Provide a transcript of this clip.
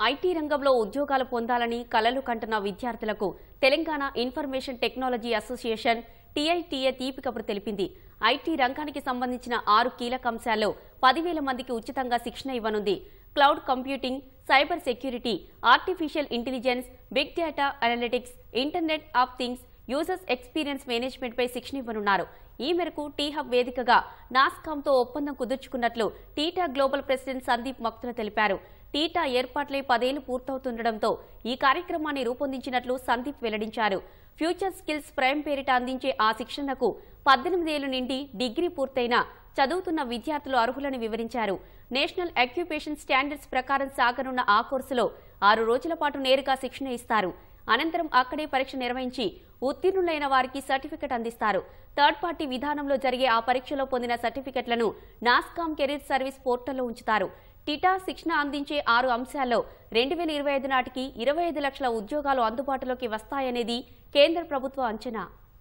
IT రంగంలో ఉద్యోగాలు పొందాలని కలలు కంటున్న విద్యార్థులకు Telangana information technology association TITA తీపి కబురు తెలిపింది ఐటీ రంగానికి సంబంధించిన ఆరు కీలక అంశాల్లో పదివేల మందికి ఉచితంగా శిక్షణ ఇవ్వనుంది cloud computing cyber security artificial intelligence big data analytics internet of things users experience management పై శిక్షణ ఇవ్వనున్నారు ఈ మేరకు టీ హబ్ వేదికగా నాస్కామ్తో ఒప్పందం కుదుర్చుకున్నట్లు TITA global president Sandeep Makthala తెలిపారు టీటా ఏర్పాట్లై పదేళ్లు పూర్తవుతుండటంతో ఈ కార్యక్రమాన్ని రూపొందించినట్లు సందీప్ వెల్లడించారు ఫ్యూచర్ స్కిల్స్ ప్రైమ్ పేరిట అందించే ఆ శిక్షణకు పద్దెనిమిదేళ్లు నిండి డిగ్రీ పూర్తయిన చదువుతున్న విద్యార్థులు అర్హులని వివరించారు నేషనల్ అక్యుపేషన్ స్టాండర్డ్స్ ప్రకారం సాగనున్న ఆ కోర్సులో ఆరు రోజుల పాటు నేరుగా శిక్షణ ఇస్తారు అనంతరం అక్కడే పరీక్ష నిర్వహించి ఉత్తీర్ణులైన వారికి సర్టిఫికెట్ అందిస్తారు థర్డ్ పార్టీ విధానంలో జరిగే ఆ పరీక్షలో పొందిన సర్టిఫికెట్లను నాస్కామ్ కెరీర్ సర్వీస్ పోర్టల్లో ఉంచుతారు టిటా శిక్షణ అందించే ఆరు అంశాల్లో రెండు వేల ఇరవై ఐదు నాటికి ఇరవై ఐదు లక్షల ఉద్యోగాలు అందుబాటులోకి వస్తాయనేది కేంద్ర ప్రభుత్వ అంచనా